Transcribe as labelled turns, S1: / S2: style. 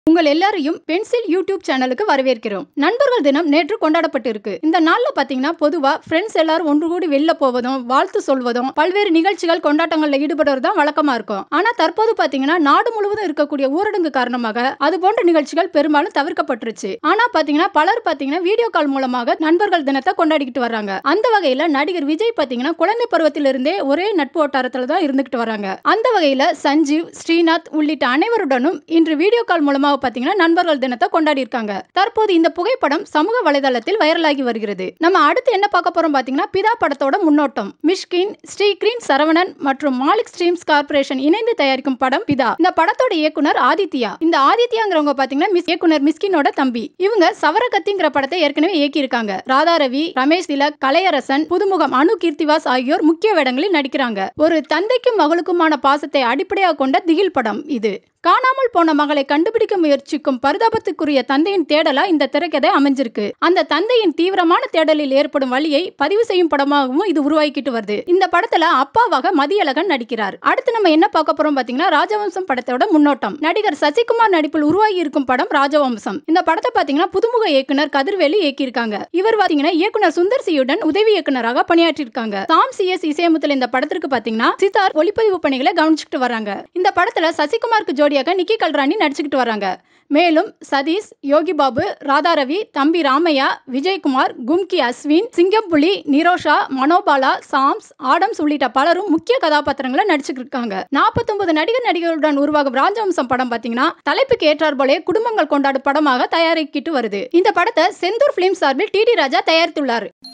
S1: உங்கள் எல்லாரையும் pencil YouTube சேனலுக்கு வரவேற்கிறோம் நண்பர்கள் தினம் நேற்று கொண்டாடப்பட்டு இருக்கு இந்த நாள்ல பாத்தீங்கன்னா பொதுவா ஃப்ரெண்ட்ஸ் எல்லாரும் ஒன்று கூடி வெளில போவதும் வாழ்த்து சொல்வதும் பல்வேறு நிகழ்ச்சிகள் கொண்டாட்டங்கள்ல ஈடுபடுறது தான் வழக்கமா இருக்கும் ஆனா தற்போது பாத்தீங்கன்னா நாடு முழுவதும் இருக்கக்கூடிய ஊரடங்கு காரணமாக அது போன்ற நிகழ்ச்சிகள் பெரும்பாலும் தவிர்க்கப்பட்டுருச்சு ஆனா பாத்தீங்கன்னா பலர் பாத்தீங்கன்னா வீடியோ கால் மூலமாக நண்பர்கள் தினத்தை கொண்டாடிக்கிட்டு வர்றாங்க அந்த வகையில நடிகர் விஜய் பாத்தீங்கன்னா குழந்தை பருவத்திலிருந்தே ஒரே நட்பு வட்டாரத்துல தான் இருந்துகிட்டு வராங்க அந்த வகையில சஞ்சீவ் ஸ்ரீநாத் உள்ளிட்ட அனைவருடனும் இன்று வீடியோ கால் மூலமாக பாத்தீங்கன்னா நண்பர்கள் தினத்தை கொண்டாடி இருக்காங்க தற்போது இந்த புகைப்படம் சமூக வலைதளத்தில் வைரலாகி வருகிறது நம்ம அடுத்து என்ன பார்க்க போறோம் பாத்தீங்கன்னா பிதா படத்தோட முன்னோட்டம் மிஷ்கின் ஸ்ரீகிரீன் சரவணன் மற்றும் மாலிக் ஸ்ட்ரீம்ஸ் கார்பரேஷன் இணைந்து தயாரிக்கும் படம் பிதா இந்த படத்தோட இயக்குனர் ஆதித்யா இந்த ஆதித்யாங்கிறவங்க பாத்தீங்கன்னா மிஸ் இயக்குனர் மிஸ்கினோட தம்பி இவங்க சவரகத்திங்கிற படத்தை ஏற்கனவே இயக்கியிருக்காங்க ராதா ரவி ரமேஷ் திலக் கலையரசன் புதுமுகம் அனு கீர்த்திவாஸ் ஆகியோர் முக்கிய வேடங்களில் நடிக்கிறாங்க ஒரு தந்தைக்கும் மகளுக்குமான பாசத்தை அடிப்படையாக கொண்ட திகில் படம் இது காணாமல் போன மகளை கண்டுபிடிக்க முயற்சிக்கும் பரிதாபத்துக்குரிய தந்தையின் தேடலா இந்த திரைக்கதை அமைஞ்சிருக்கு அந்த தந்தையின் தீவிரமான தேடலில் ஏற்படும் வழியை பதிவு செய்யும் படமாகவும் இது உருவாக்கிட்டு வருது இந்த படத்துல அப்பாவாக மதியழகன் நடிக்கிறார் அடுத்து நம்ம என்ன பார்க்க போறோம் பாத்தீங்கன்னா ராஜவம்சம் படத்தோட முன்னோட்டம் நடிகர் சசிகுமார் நடிப்பில் உருவாகி இருக்கும் படம் ராஜவம்சம் இந்த படத்தை பாத்தீங்கன்னா புதுமுக இயக்குனர் கதிர்வேலு இயக்கியிருக்காங்க இவர் பாத்தீங்கன்னா இயக்குனர் சுந்தர் சியுடன் உதவி இயக்குனராக பணியாற்றிருக்காங்க சாம் சி எஸ் இசையமுத்தில் இந்த படத்திற்கு பாத்தீங்கன்னா சித்தார் ஒளிப்பதிவு பணிகளை கவனிச்சுட்டு வராங்க இந்த படத்துல சசிகுமாருக்கு ஜோடியாக நிக்கி கல்ராணி நடிச்சுக்கிட்டு வராங்க மேலும் சதீஷ் யோகி பாபு ராதாரவி தம்பி ராமையா விஜயகுமார் கும்கி அஸ்வின் சிங்கம்புலி நிரோஷா மனோபாலா சாம்ஸ் ஆடம்ஸ் உள்ளிட்ட பலரும் முக்கிய கதாபாத்திரங்களை நடிச்சுட்டு இருக்காங்க நாற்பத்தொன்பது நடிகர் நடிகர்களுடன் உருவாகும் ராஜவம்சம் படம் பாத்தீங்கன்னா தலைப்புக்கு ஏற்றார் போலே குடும்பங்கள் கொண்டாடும் படமாக தயாரிக்கிட்டு வருது இந்த படத்தை செந்தூர் பிலிம் சார்பில் டி டி ராஜா தயாரித்துள்ளார்